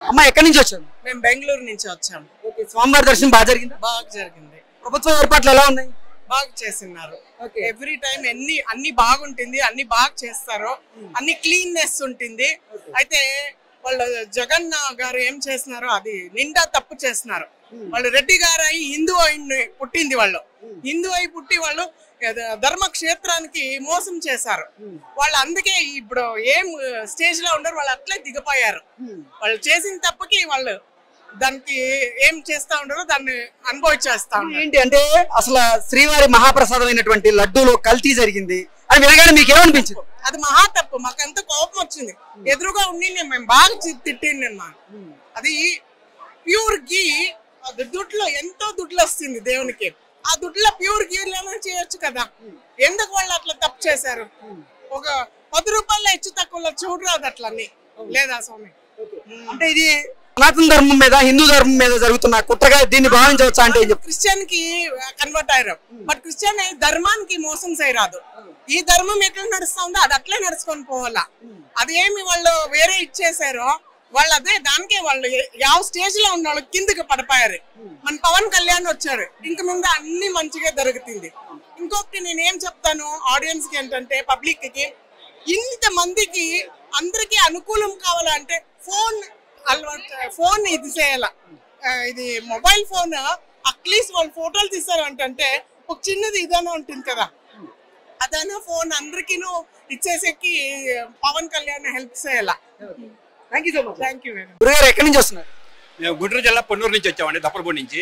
అమ్మ ఎక్కడి నుంచి వచ్చారు మేము బెంగళూరు నుంచి వచ్చాము ఓకే స్వామివారి దర్శనం బాగా జరిగిందా బాగా జరిగింది ప్రభుత్వ ఏర్పాట్లు ఎలా ఉన్నాయి బాగా చేసినారు ఎవ్రీ టైం ఎన్ని అన్ని బాగుంటుంది అన్ని బాగా చేస్తారు అన్ని క్లీన్నెస్ ఉంటుంది అయితే వాళ్ళు జగన్ గారు ఏం చేస్తున్నారు అది నిండా తప్పు చేస్తున్నారు వాళ్ళు రెడ్డి గారు అయి హిందూ అయి పుట్టింది వాళ్ళు హిందూ అయి పుట్టి వాళ్ళు ఏదో ధర్మక్షేత్రానికి మోసం చేశారు వాళ్ళు అందుకే ఇప్పుడు ఏం స్టేజ్ లో ఉండరు వాళ్ళు అట్లే దిగిపోయారు వాళ్ళు చేసిన తప్పుకి వాళ్ళు దానికి ఏం చేస్తా ఉండరో దాన్ని అనుభవించేస్తా ఉన్నారు ఏంటి అంటే అసలు శ్రీవారి మహాప్రసాదమైనటువంటి లడ్డూలో కల్తీ జరిగింది అని వినగానే మీకు ఏమనిపించింది అది మహా తప్పు మాకు ఎంత కోపం వచ్చింది ఎదురుగా ఉండి నేను మేము బాగా చి- తిట్టిండి మా అది ప్యూర్ గీ అది దుడ్లో ఎంతో దుడ్లు వస్తుంది దేవునికి ఆ దుడ్లో ప్యూర్ గీలోనే చేయొచ్చు కదా ఎందుకు వాళ్ళు అట్లా తప్పు చేశారు ఒక పది రూపాయల హెచ్చు తక్కువలో చూడరాదు అట్లన్నీ లేదా స్వామి అంటే ఇది సనాతన ధర్మం మీద హిందూ ధర్మం మీద జరుగుతున్న కుట్రగా దీన్ని భావించవచ్చా అంటే ఏం చెప్తారు? క్రిస్టియన్ కి కన్వర్ట్ అయ్యారు బట్ క్రిస్టియన్ ధర్మానికి మోసం చేయరాదు ఈ ధర్మం ఎట్లా నడుస్తా ఉందో అది అట్లే నడుచుకొని పోవాలా అది ఏమి వాళ్ళు వేరే ఇచ్చేసారో వాళ్ళు అదే దానికే వాళ్ళు ఏ- యావ స్టేజ్ లో ఉన్న వాళ్ళు కిందకి పడిపోయారు మన పవన్ కళ్యాణ్ వచ్చారు ఇంక ముందు అన్ని మంచిగా జరుగుతుంది ఇంకొకటి నేను ఏం చెప్తాను ఆడియన్స్ కి ఏంటంటే పబ్లిక్ కి ఇంత మందికి అందరికి అనుకూలం కావాలంటే ఫోన్ అలవాటు ఫోన్ ఇది చేయాల ఆ, ఇది మొబైల్ ఫోన్ అట్లీస్ట్ వాళ్ళు ఫోటోలు తీస్తారు అంటే ఒక చిన్నది ఇదైనా ఉంటుంది కదా అదైనా ఫోన్ అందరికీ ఇచ్చేసేకి పవన్ కళ్యాణ్ హెల్ప్ చేయాల thank you so much thank you గురుగారు ఎక్కడి నుంచి వస్తున్నారు మేము గుంటూరు జిల్లా పొన్నూరు నుంచి వచ్చామండి దప్పలపూడి నుంచి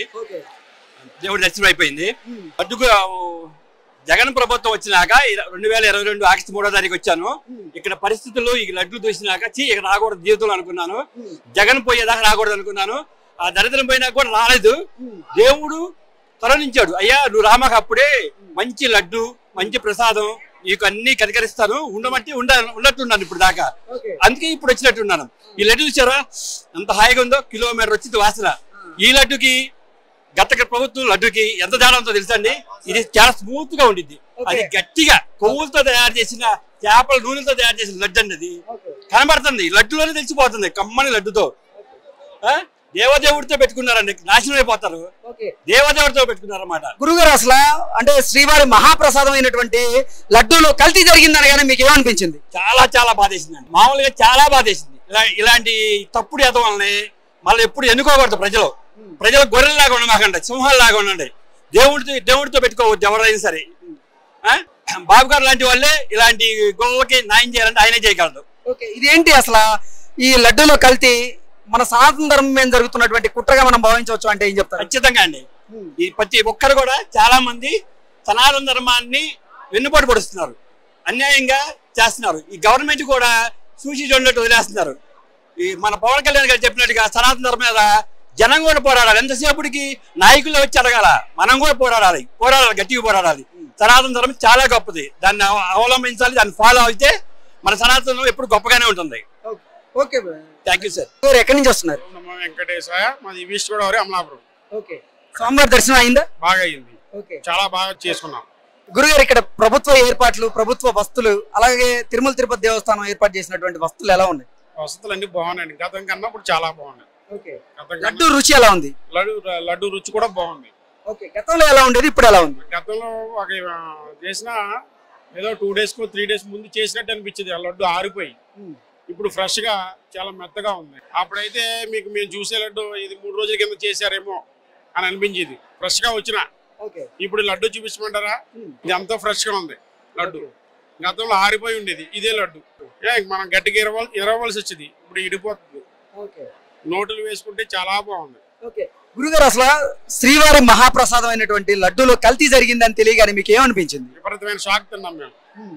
దేవుడి దర్శనం అయిపోయింది అడ్డుకు జగన్ ప్రభుత్వం వచ్చినాక ఇర- రెండు వేల ఇరవై రెండు ఆగస్టు మూడో తారీఖు వచ్చాను ఇక్కడ పరిస్థితులు ఈ లడ్లు చూసినాక చీ ఇక్కడ రాకూడదు జీవితంలో అనుకున్నాను జగన్ పోయేదాకా రాకూడదు అనుకున్నాను ఆ దరిద్రం పోయినా కూడా రాలేదు దేవుడు తరలించాడు అయ్యా నువ్వు రామాక అప్పుడే మంచి లడ్డు మంచి ప్రసాదం నీకు అన్ని కనికరిస్తాను ఉండమంటే ఉండ ఉన్నట్టున్నాను ఇప్పుడు దాకా అందుకే ఇప్పుడు వచ్చినట్టున్నాను ఈ లడ్డు చూసారా ఎంత హాయిగా ఉందో కిలోమీటర్ వచ్చింది వాసన ఈ లడ్డుకి గత ప్రభుత్వం లడ్డుకి ఎంత తేడా ఉందో తెలుసా అండి ఇది చాలా స్మూత్ గా ఉండిద్ది అది గట్టిగా కొవ్వులతో తయారు చేసిన చేపల నూనెతో తయారు చేసిన లడ్డు అండి అది కనబడుతుంది లడ్డులోనే తెలిసిపోతుంది కమ్మని లడ్డుతో ఆ? దేవదేవుడితో పెట్టుకున్నారండి నాశనం అయిపోతారు దేవదేవుడితో పెట్టుకున్నారన్నమాట గురుగారు అసలు అంటే శ్రీవారి మహాప్రసాదమైనటువంటి లడ్డూలో కల్తీ జరిగిందని కానీ మీకు ఏమనిపించింది చాలా చాలా బాధేసిందండి మామూలుగా చాలా బాధేసింది ఇలా ఇలాంటి తప్పుడు ఎదం వల్లనే మళ్ళీ ఎప్పుడు ఎన్నుకోకూడదు ప్రజలు ప్రజలు గొర్రెల్లాగా ఉండమాకండి సింహాల్లాగా ఉండండి దేవుడితో దేవుడితో పెట్టుకోవద్దు ఎవరైనా సరే ఆ? బాబు గారు లాంటి వాళ్ళే ఇలాంటి గొల్లకి న్యాయం చేయాలంటే ఆయనే చేయగలరు ఓకే ఇదేంటి అసలు ఈ లడ్డూలో కల్తీ మన సనాతన ధర్మం మీద జరుగుతున్నటువంటి కుట్రగా మనం భావించవచ్చు అంటే ఏం చెప్తారు ఖచ్చితంగా అండి ఈ ప్రతి ఒక్కరు కూడా చాలా మంది సనాతన ధర్మాన్ని వెన్నుపోటు పడుస్తున్నారు అన్యాయంగా చేస్తున్నారు ఈ గవర్నమెంట్ కూడా సూచి చూడనట్టు వదిలేస్తున్నారు ఈ మన పవన్ కళ్యాణ్ గారు చెప్పినట్టుగా సనాతన ధర్మం మీద జనం కూడా పోరాడాలి ఎంతసేపటికి నాయకులు వచ్చి అడగాల మనం కూడా పోరాడాలి పోరాడాలి గట్టిగా పోరాడాలి సనాతన ధర్మం చాలా గొప్పది దాన్ని అవ- అవలంబించాలి దాన్ని ఫాలో అయితే మన సనాతనం ఎప్పుడు గొప్పగానే ఉంటుంది ఓకే థ్యాంక్ యూ సార్ గురుగారు ఎక్కడి నుంచి వస్తున్నారు నమో వెంకటేశాయ మాది ఈస్ట్ గోదావరి అమలాపురం ఓకే స్వామివారి దర్శనం అయిందా బాగా అయింది ఓకే చాలా బాగా చేసుకున్నాం గురుగారు ఇక్కడ ప్రభుత్వ ఏర్పాట్లు ప్రభుత్వ వస్తువులు అలాగే తిరుమల తిరుపతి దేవస్థానం ఏర్పాటు చేసినటువంటి వస్తువులు ఎలా ఉన్నాయి వసతులు అన్ని బాగున్నాయండి గతం కన్నా ఇప్పుడు చాలా బాగున్నాయి ఓకే గతం లడ్డు కన్నా రుచి ఎలా ఉంది లడ్డు లడ్డు రుచి కూడా బాగుంది ఓకే గతంలో ఎలా ఉండేది ఇప్పుడు ఎలా ఉంది గతంలో ఒక ఆ, చేసిన ఏదో టూ డేస్ కు త్రీ డేస్ ముందు చేసినట్టు అనిపించింది ఆ లడ్డు ఆరిపోయి ఇప్పుడు ఫ్రెష్ గా చాలా మెత్తగా ఉంది అప్పుడైతే మీకు మేము చూసే లడ్డు ఇది మూడు రోజుల కింద చేశారేమో అని అనిపించేది ఫ్రెష్ గా వచ్చిన ఓకే ఇప్పుడు లడ్డు చూపించమంటారా ఇది అంతా ఫ్రెష్ గా ఉంది లడ్డు గతంలో ఆరిపోయి ఉండేది ఇదే లడ్డు ఏ మనం గట్టిగా ఇరవాలి ఇరవలసి వచ్చింది ఇప్పుడు ఇడిపోతుంది ఓకే నోటులు వేసుకుంటే చాలా బాగుంది ఓకే గురుగారు అసలు శ్రీవారి మహాప్రసాదం అయినటువంటి లడ్డూలో కల్తీ జరిగిందని తెలియగానే మీకు ఏమనిపించింది విపరీతమైన షాక్ తిన్నాం మేము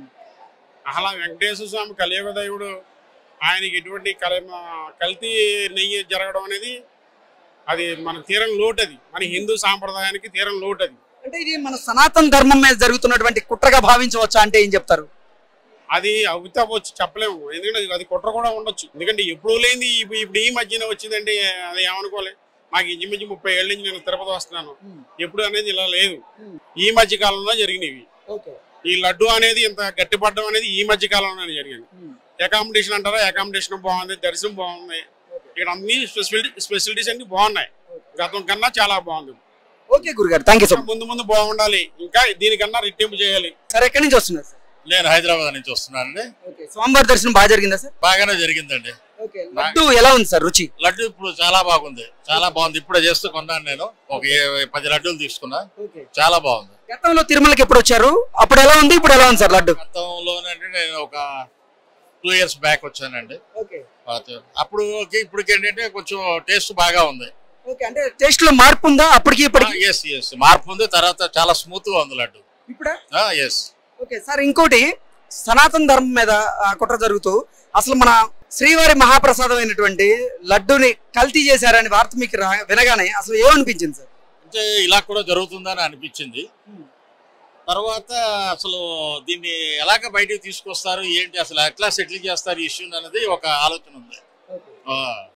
అలా వెంకటేశ్వర స్వామి కలియుగ దేవుడు ఆయనకి ఎటువంటి కల కల్తీ నెయ్యి జరగడం అనేది అది మన తీరం లోటు అది మన హిందూ సాంప్రదాయానికి తీరం లోటు అది అంటే ఇది మన సనాతన ధర్మం మీద జరుగుతున్నటువంటి కుట్రగా భావించవచ్చా అంటే ఏం చెప్తారు అది అవుతా వచ్చు చెప్పలేము ఎందుకంటే అది- అది కుట్ర కూడా ఉండొచ్చు ఎందుకంటే ఎప్పుడు లేని ఇప్పుడు ఇప్పుడు ఈ మధ్యన వచ్చిందంటే అది ఏమనుకోలే మాకు ఇంచుమించు ముప్పై ఏళ్ళ నుంచి నేను తిరుపతి వస్తున్నాను ఎప్పుడు అనేది ఇలా లేదు ఈ మధ్య కాలంలో జరిగినవి ఓకే ఈ లడ్డు అనేది ఇంత గట్టిపడడం అనేది ఈ మధ్య కాలంలోనే జరిగింది అకామిడేషన్ అంటారా అకామిడేషన్ బాగుంది దర్శనం బాగుంది ఇక్కడ అన్ని స్పెసిలిటీ స్పెసిలిటీస్ అన్ని బాగున్నాయి గతం కన్నా చాలా బాగుంది ఓకే గురుగారు థ్యాంక్ యూ సో మచ్ ముందు ముందు బాగుండాలి ఇంకా దీనికన్నా రెట్టింపు చేయాలి సార్ ఎక్కడి నుంచి వస్తున్నారు సార్ నేను హైదరాబాద్ నుంచి వస్తున్నానండి ఓకే స్వామివారి దర్శనం బాగా జరిగిందా సార్ బాగానే జరిగిందండి ఓకే లడ్డు ఎలా ఉంది సార్ రుచి లడ్డు ఇప్పుడు చాలా బాగుంది చాలా బాగుంది ఇప్పుడే చేస్తూ కొన్నాను నేను ఒక ఏ- పది లడ్డూలు తీసుకున్నా ఓకే చాలా బాగుంది గతంలో తిరుమలకి ఎప్పుడు వచ్చారు అప్పుడు ఎలా ఉంది ఇప్పుడు ఎలా ఉంది సార్ లడ్డు గతంలోనంటే నేను ఒక టూ ఇయర్స్ బ్యాక్ వచ్చానండి ఓకే పాత- అప్పుడు ఇప్పటికి ఏంటంటే కొంచెం టేస్ట్ బాగా ఉంది ఓకే అంటే టేస్ట్ లో మార్పు ఉందా అప్పటికి ఇప్పటికి ఎస్ ఎస్ మార్పు ఉంది తర్వాత చాలా స్మూత్ గా ఉంది లడ్డు ఇప్పుడా ఎస్ ఓకే సార్ ఇంకోటి సనాతన ధర్మం మీద ఆ, కుట్ర జరుగుతూ అసలు మన శ్రీవారి మహాప్రసాదం అయినటువంటి లడ్డూని కల్తీ చేశారని వార్త మీకు రా- వినగానే అసలు ఏమనిపించింది సార్ అంటే ఇలా కూడా జరుగుతుందని అనిపించింది తర్వాత అసలు దీన్ని ఎలాగ బయటికి తీసుకొస్తారు ఏంటి అసలు ఎట్లా సెటిల్ చేస్తారు ఈ ఇష్యూ అనేది ఒక ఆలోచన ఉంది ఆ,